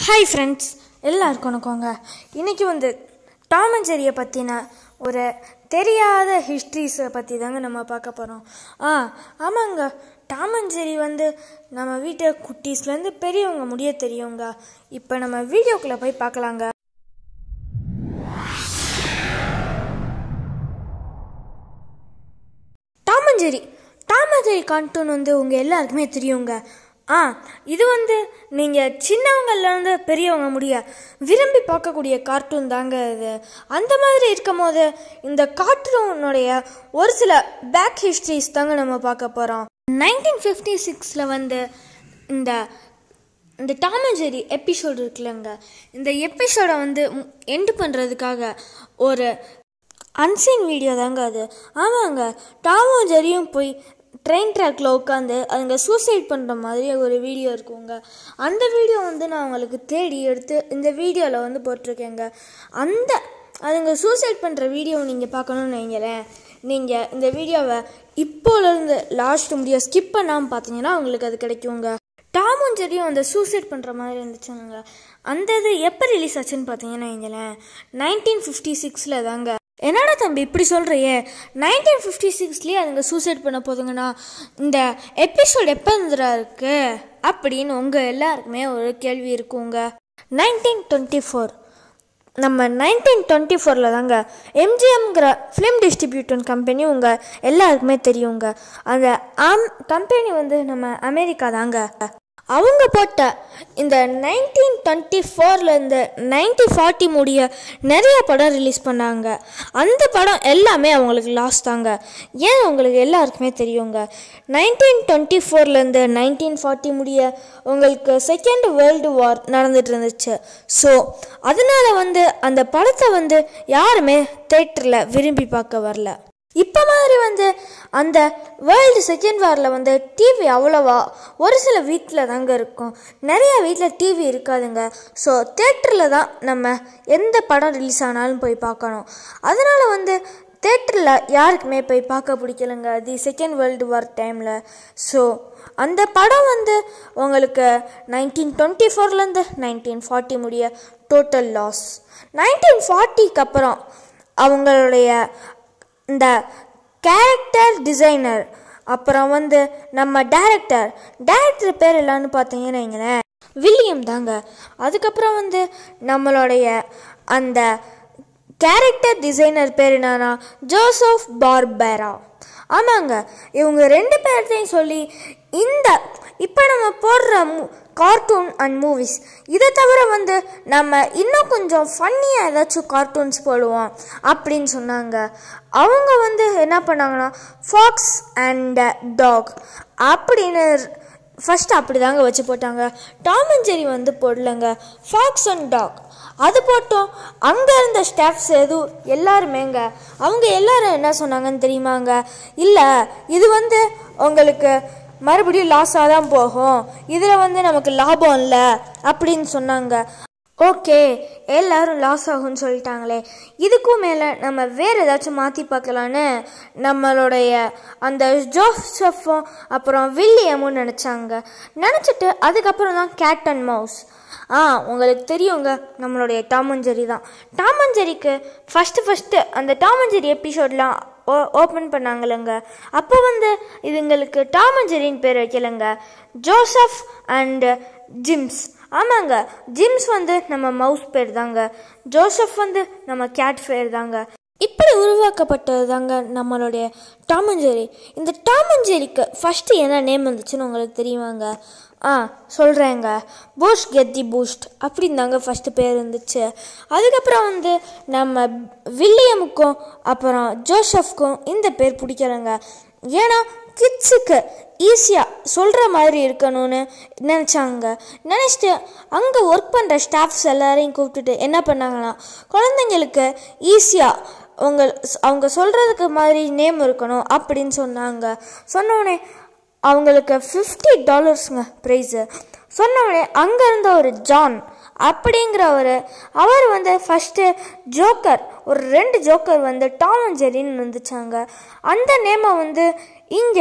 hi friends எல்லாருக்கும் வணக்கங்க இன்றைக்கி வந்து டாம் அண்ட் ஜெரியை பற்றின ஒரு தெரியாத ஹிஸ்ட்ரிஸை பற்றி தாங்க நம்ம பார்க்க போகிறோம் ஆ ஆமாங்க டாம் அண்ட் ஜெரி வந்து நம்ம வீட்டு குட்டீஸ்லேருந்து பெரியவங்க முடிய தெரியுங்க இப்போ நம்ம வீடியோக்குள்ளே போய் பார்க்கலாங்க Tom and Jerry Tom and Jerry cartoon வந்து உங்கள் எல்லாருக்குமே தெரியுங்க ஆ இது வந்து நீங்கள் சின்னவங்கள்லேருந்து பெரியவங்க முடிய விரும்பி பார்க்கக்கூடிய கார்ட்டூன் தாங்க இது அந்த மாதிரி இருக்கும் போது இந்த கார்ட்டூனுடைய ஒரு சில பேக் ஹிஸ்ட்ரிஸ் தாங்க நம்ம பார்க்க போகிறோம் நைன்டீன் ஃபிஃப்டி சிக்ஸில் வந்து இந்த இந்த டாம் அண்ட் ஜெரி எபிசோடு இருக்குல்லங்க இந்த எபிசோடை வந்து எண்டு பண்ணுறதுக்காக ஒரு அன்சீன் வீடியோ தாங்க அது ஆமாங்க டாமும் ஜெரியும் போய் ட்ரெயின் ட்ராக்ல உட்காந்து அதுங்க சூசைட் பண்ணுற மாதிரி ஒரு வீடியோ இருக்குங்க அந்த வீடியோ வந்து நான் உங்களுக்கு தேடி எடுத்து இந்த வீடியோவில் வந்து போட்டிருக்கேங்க அந்த அதுங்க சூசைட் பண்ணுற வீடியோ நீங்கள் பார்க்கணுன்னு வைங்களேன் நீங்கள் இந்த வீடியோவை இப்போலேருந்து லாஸ்ட் முடிய ஸ்கிப் பண்ணாமல் பார்த்தீங்கன்னா உங்களுக்கு அது கிடைக்குங்க டாமும் ஜெரியும் அந்த சூசைட் பண்ணுற மாதிரி இருந்துச்சுங்க அந்த இது எப்போ ரிலீஸ் ஆச்சுன்னு பார்த்தீங்கன்னா வைங்களேன் நைன்டீன் ஃபிஃப்டி சிக்ஸில் தாங்க என்னடா தம்பி இப்படி சொல்கிறியே நைன்டீன் ஃபிஃப்டி சிக்ஸ்லேயே அதுங்க சூசைட் பண்ண போதுங்கண்ணா இந்த எபிசோட் எப்போ இருந்துடா இருக்கு அப்படின்னு உங்கள் எல்லாருக்குமே ஒரு கேள்வி இருக்குங்க நைன்டீன் டுவெண்ட்டி ஃபோர் நம்ம நைன்டீன் டுவெண்ட்டி ஃபோரில் தாங்க எம்ஜிஎம்ங்கிற ஃபிலிம் டிஸ்ட்ரிபியூட்டர் கம்பெனி உங்கள் எல்லாருக்குமே தெரியுங்க அந்த ஆம் கம்பெனி வந்து நம்ம அமெரிக்கா தாங்க அவங்க போட்ட இந்த நைன்டீன் டுவெண்ட்டி ஃபோர்லேருந்து நைன்டீன் ஃபார்ட்டி முடிய நிறைய படம் ரிலீஸ் பண்ணாங்க அந்த படம் எல்லாமே அவங்களுக்கு லாஸ் தாங்க ஏன் உங்களுக்கு எல்லாருக்குமே தெரியுங்க நைன்டீன் டுவெண்ட்டி ஃபோர்லேருந்து நைன்டீன் ஃபார்ட்டி முடிய உங்களுக்கு செகண்ட் வேர்ல்டு வார் நடந்துட்டு இருந்துச்சு ஸோ அதனால வந்து அந்த படத்தை வந்து யாருமே தேட்டரில் விரும்பி பார்க்க வரல இப்போ மாதிரி வந்து அந்த வேர்ல்டு செகண்ட் வாரில் வந்து டிவி அவ்வளோவா ஒரு சில வீட்டில் தாங்க இருக்கும் நிறைய வீட்டில் டிவி இருக்காதுங்க ஸோ தேட்டரில் தான் நம்ம எந்த படம் ரிலீஸ் ஆனாலும் போய் பார்க்கணும் அதனால் வந்து தேட்டரில் யாருக்குமே போய் பார்க்க பிடிக்கலங்க தி செகண்ட் வேர்ல்டு வார் டைமில் ஸோ அந்த படம் வந்து உங்களுக்கு நைன்டீன் டுவெண்ட்டி ஃபோர்லேருந்து நைன்டீன் ஃபார்ட்டி முடிய டோட்டல் லாஸ் நைன்டீன் ஃபார்ட்டிக்கு அப்புறம் அவங்களுடைய இந்த கேரக்டர் டிசைனர் அப்புறம் வந்து நம்ம டேரக்டர் டேரக்டர் பேர் எல்லான்னு பார்த்தீங்கன்னா வைங்களேன் வில்லியம் தாங்க அதுக்கப்புறம் வந்து நம்மளுடைய அந்த கேரக்டர் டிசைனர் பேர் என்னன்னா ஜோசப் பார்பேரா ஆமாங்க இவங்க ரெண்டு பேர்த்தையும் சொல்லி இந்த இப்போ நம்ம போடுற கார்ட்டூன் அண்ட் மூவிஸ் இதை தவிர வந்து நம்ம இன்னும் கொஞ்சம் ஃபன்னியாக ஏதாச்சும் கார்ட்டூன்ஸ் போடுவோம் அப்படின்னு சொன்னாங்க அவங்க வந்து என்ன பண்ணாங்கன்னா ஃபாக்ஸ் அண்ட் டாக் அப்படின்னு ஃபஸ்ட்டு அப்படி தாங்க வச்சு போட்டாங்க டாம் அண்ட் ஜெரி வந்து போடலங்க ஃபாக்ஸ் அண்ட் டாக் அது போட்டோம் அங்கே இருந்த ஸ்டாஃப்ஸ் எதுவும் எல்லாருமேங்க அவங்க எல்லாரும் என்ன சொன்னாங்கன்னு தெரியுமாங்க இல்லை இது வந்து உங்களுக்கு மறுபடியும் லாஸாக தான் போகும் இதில் வந்து நமக்கு லாபம் இல்லை அப்படின்னு சொன்னாங்க ஓகே எல்லாரும் லாஸ் ஆகும்னு சொல்லிட்டாங்களே இதுக்கும் மேலே நம்ம வேறு ஏதாச்சும் மாற்றி பார்க்கலான்னு நம்மளுடைய அந்த ஜோசஃபும் அப்புறம் வில்லியமும் நினச்சாங்க நினச்சிட்டு அதுக்கப்புறம் தான் கேட் அண்ட் மவுஸ் ஆ உங்களுக்கு தெரியுங்க நம்மளுடைய டாமஞ்சேரி தான் டாமஞ்சேரிக்கு ஃபஸ்ட்டு ஃபஸ்ட்டு அந்த டாமஞ்சேரி எபிசோட்லாம் ஓ ஓப்பன் பண்ணாங்களங்க அப்போ வந்து இதுங்களுக்கு டாமஞ்சேரின்னு பேர் வைக்கலைங்க ஜோசப் அண்டு ஜிம்ஸ் ஆமாங்க ஜிம்ஸ் வந்து நம்ம மவுஸ் பேர் தாங்க ஜோசப் வந்து நம்ம கேட் பேர் தாங்க இப்படி உருவாக்கப்பட்டது தாங்க நம்மளுடைய டாமஞ்சேரி இந்த டாமஞ்சேரிக்கு ஃபஸ்ட்டு என்ன நேம் வந்துச்சுன்னு உங்களுக்கு தெரியுமாங்க ஆ சொல்கிறேங்க பூஸ்ட் கெட் தி பூஸ்ட் அப்படின்னு தாங்க ஃபஸ்ட்டு பேர் இருந்துச்சு அதுக்கப்புறம் வந்து நம்ம வில்லியமுக்கும் அப்புறம் ஜோசப்க்கும் இந்த பேர் பிடிக்கலங்க ஏன்னா கிட்ஸுக்கு ஈஸியாக சொல்கிற மாதிரி இருக்கணும்னு நினச்சாங்க நினச்சிட்டு அங்கே ஒர்க் பண்ணுற ஸ்டாஃப்ஸ் எல்லாரையும் கூப்பிட்டுட்டு என்ன பண்ணாங்கன்னா குழந்தைங்களுக்கு ஈஸியாக அவங்க அவங்க சொல்கிறதுக்கு மாதிரி நேம் இருக்கணும் அப்படின்னு சொன்னாங்க சொன்னோடனே அவங்களுக்கு ஃபிஃப்டி டாலர்ஸுங்க ப்ரைஸு சொன்னோடனே அங்கே இருந்த ஒரு ஜான் அப்படிங்கிற ஒரு அவர் வந்து ஃபஸ்ட்டு ஜோக்கர் ஒரு ரெண்டு ஜோக்கர் வந்து டாம் அண்ட் ஜெரின்னு வந்துச்சாங்க அந்த நேமை வந்து இங்கே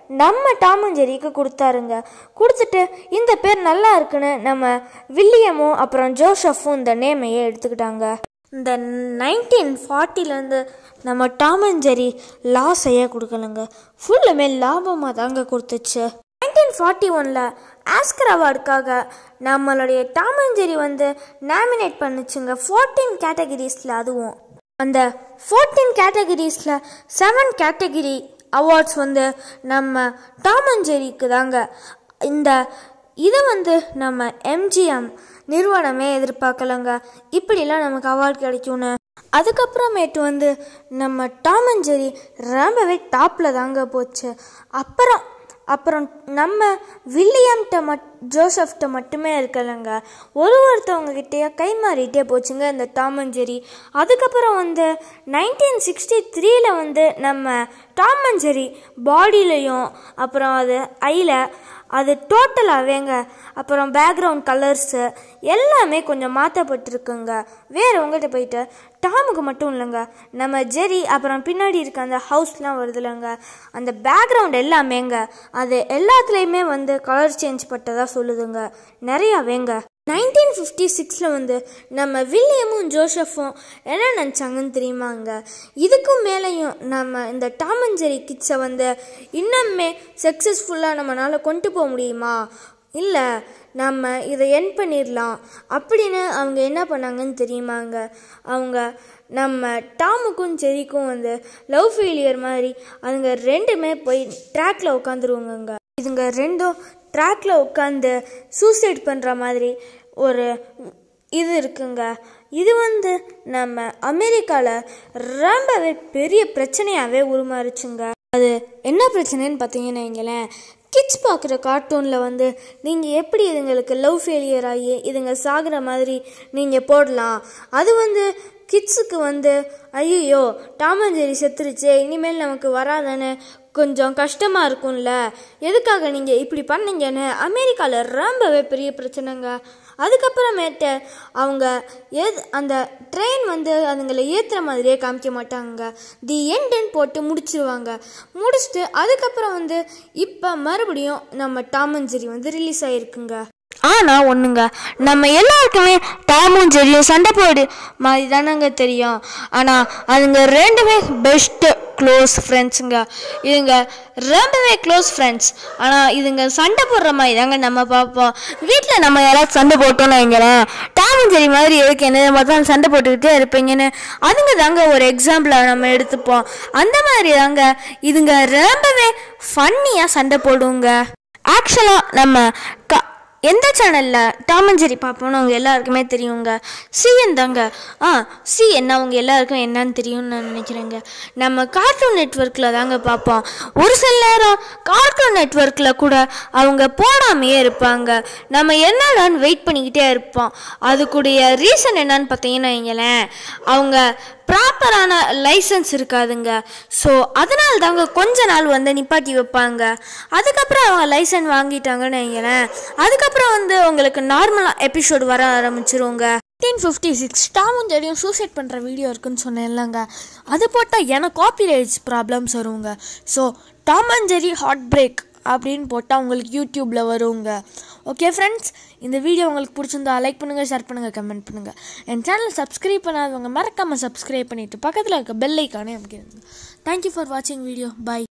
நம்ம டாமன் ஜெரிக்கு கொடுத்தாருங்க கொடுத்துட்டு இந்த பேர் நல்லா இருக்குன்னு நம்ம வில்லியமும் அப்புறம் ஜோசஃபும் இந்த நேமையே எடுத்துக்கிட்டாங்க இந்த நைன்டீன் ஃபார்ட்டிலேருந்து நம்ம டாமன் ஜெரி லாஸையே கொடுக்கலங்க ஃபுல்லுமே லாபமாக தாங்க கொடுத்துச்சு நைன்டீன் ஃபார்ட்டி ஒனில் ஆஸ்கர் அவார்டுக்காக நம்மளுடைய டாமன் ஜெரி வந்து நாமினேட் பண்ணுச்சுங்க ஃபோர்டீன் கேட்டகரிஸில் அதுவும் அந்த ஃபோர்டீன் கேட்டகரிஸில் செவன் கேட்டகரி அவார்ட்ஸ் வந்து நம்ம டாமன் ஜெரிக்கு தாங்க இந்த இதை வந்து நம்ம எம்ஜிஎம் நிறுவனமே எதிர்பார்க்கலங்க இப்படிலாம் நமக்கு அவார்ட் கிடைக்கும்னு அதுக்கப்புறமேட்டு வந்து நம்ம டாமன் ஜெரி ரொம்பவே டாப்பில் தாங்க போச்சு அப்புறம் அப்புறம் நம்ம வில்லியம்கிட்ட மட் ஜோசப்கிட்ட மட்டுமே இருக்கலைங்க ஒரு ஒருத்தவங்க கிட்டேயே கை மாறிட்டே போச்சுங்க இந்த டாம் அண்ட் ஜெரி அதுக்கப்புறம் வந்து நைன்டீன் சிக்ஸ்டி த்ரீல வந்து நம்ம டாம் அண்ட் ஜெரி பாடியிலையும் அப்புறம் அது ஐயில் அது டோட்டலாகவேங்க அப்புறம் பேக்ரவுண்ட் கலர்ஸு எல்லாமே கொஞ்சம் மாற்றப்பட்டிருக்குங்க வேறு உங்கள்கிட்ட போயிட்டு டாமுக்கு மட்டும் இல்லைங்க நம்ம ஜெரி அப்புறம் பின்னாடி இருக்க அந்த ஹவுஸ்லாம் வருது இல்லைங்க அந்த பேக்ரவுண்ட் எல்லாமேங்க அது எல்லாத்துலேயுமே வந்து கலர் சேஞ்ச் பட்டதாக சொல்லுதுங்க நிறையாவேங்க நைன்டீன் ஃபிஃப்டி சிக்ஸில் வந்து நம்ம வில்லியமும் ஜோசஃபும் என்ன நினச்சாங்கன்னு தெரியுமாங்க இதுக்கும் மேலேயும் நம்ம இந்த டாம் அண்ட் ஜெரி கிட்ஸை வந்து இன்னுமே சக்ஸஸ்ஃபுல்லாக நம்மளால் கொண்டு போக முடியுமா இல்லை நம்ம இதை என் பண்ணிடலாம் அப்படின்னு அவங்க என்ன பண்ணாங்கன்னு தெரியுமாங்க அவங்க நம்ம டாமுக்கும் ஜெரிக்கும் வந்து லவ் ஃபெயிலியர் மாதிரி அதுங்க ரெண்டுமே போய் ட்ராக்ல உட்காந்துருவாங்கங்க இதுங்க ரெண்டும் ட்ராக்ல உட்காந்து சூசைட் பண்ணுற மாதிரி ஒரு இது இருக்குங்க இது வந்து நம்ம அமெரிக்காவில் ரொம்பவே பெரிய பிரச்சனையாகவே உருமாறுச்சுங்க அது என்ன பிரச்சனைன்னு பார்த்தீங்கன்னா வைங்களேன் கிட்ஸ் பார்க்குற கார்ட்டூனில் வந்து நீங்கள் எப்படி இதுங்களுக்கு லவ் ஃபெயிலியர் ஆகி இதுங்க சாகிற மாதிரி நீங்கள் போடலாம் அது வந்து கிட்ஸுக்கு வந்து ஐயோ டாமஞ்சேரி செத்துருச்சே இனிமேல் நமக்கு வராதானே கொஞ்சம் கஷ்டமாக இருக்கும்ல எதுக்காக நீங்கள் இப்படி பண்ணீங்கன்னு அமெரிக்காவில் ரொம்பவே பெரிய பிரச்சனைங்க அதுக்கப்புறமேட்டு அவங்க எது அந்த ட்ரெயின் வந்து அதுங்களை ஏற்றுற மாதிரியே காமிக்க மாட்டாங்க தி எண்டுன்னு போட்டு முடிச்சிருவாங்க முடிச்சுட்டு அதுக்கப்புறம் வந்து இப்போ மறுபடியும் நம்ம டாமஞ்சேரி வந்து ரிலீஸ் ஆகிருக்குங்க ஆனால் ஒன்றுங்க நம்ம எல்லாருக்குமே டாமும் ஜெரியும் சண்டை போடு மாதிரி தானங்க தெரியும் ஆனால் அதுங்க ரெண்டுமே பெஸ்ட்டு க்ளோஸ் ஃப்ரெண்ட்ஸுங்க இதுங்க ரொம்பவே க்ளோஸ் ஃப்ரெண்ட்ஸ் ஆனால் இதுங்க சண்டை போடுற மாதிரி தாங்க நம்ம பார்ப்போம் வீட்டில் நம்ம யாராவது சண்டை போட்டோம்னு வைங்களேன் டாமும் ஜெரி மாதிரி எதுக்கு என்ன பார்த்தாலும் சண்டை போட்டுக்கிட்டே இருப்பீங்கன்னு அதுங்க தாங்க ஒரு எக்ஸாம்பிளாக நம்ம எடுத்துப்போம் அந்த மாதிரி தாங்க இதுங்க ரொம்பவே ஃபன்னியாக சண்டை போடுங்க ஆக்சுவலாக நம்ம க எந்த சேனலில் டாமஞ்சேரி பார்ப்போம்னு அவங்க எல்லாருக்குமே தெரியுங்க சிஎன் தாங்க ஆ சிஎன் அவங்க எல்லாருக்கும் என்னன்னு தெரியும்னு நான் நினைக்கிறேங்க நம்ம கார்ட்டூன் நெட்ஒர்க்கில் தாங்க பார்ப்போம் ஒரு சில நேரம் கார்ட்டூன் நெட்ஒர்க்கில் கூட அவங்க போடாமையே இருப்பாங்க நம்ம என்னடான்னு வெயிட் பண்ணிக்கிட்டே இருப்போம் அதுக்குடைய ரீசன் என்னன்னு பார்த்தீங்கன்னா வைங்களேன் அவங்க ப்ராப்பரான லைசன்ஸ் இருக்காதுங்க ஸோ அதனால தாங்க கொஞ்ச நாள் வந்து நிப்பாட்டி வைப்பாங்க அதுக்கப்புறம் அவங்க லைசன்ஸ் வாங்கிட்டாங்கன்னு வைங்களேன் அதுக்கப்புறம் வந்து உங்களுக்கு நார்மலாக எபிசோடு வர ஆரம்பிச்சிருவோங்க நைன்டீன் ஃபிஃப்டி சிக்ஸ் டாமும் ஜெரியும் சூசைட் பண்ணுற வீடியோ இருக்குன்னு சொன்னேன் இல்லைங்க அது போட்டால் எனக்கு காப்பிரைட்ஸ் ப்ராப்ளம்ஸ் வருங்க so Tom and Jerry heart break அப்படின்னு போட்டால் உங்களுக்கு யூடியூப்பில் வருங்க ஓகே ஃப்ரெண்ட்ஸ் இந்த வீடியோ உங்களுக்கு பிடிச்சிருந்தா லைக் பண்ணுங்கள் ஷேர் பண்ணுங்கள் கமெண்ட் பண்ணுங்கள் என் சேனல் சப்ஸ்கிரைப் பண்ணாதவங்க மறக்காமல் சப்ஸ்கிரைப் பண்ணிவிட்டு பக்கத்தில் இருக்க பெல் ஐக்கானே அமைக்கிறது தேங்க்யூ ஃபார் வாட்சிங் வீடியோ பை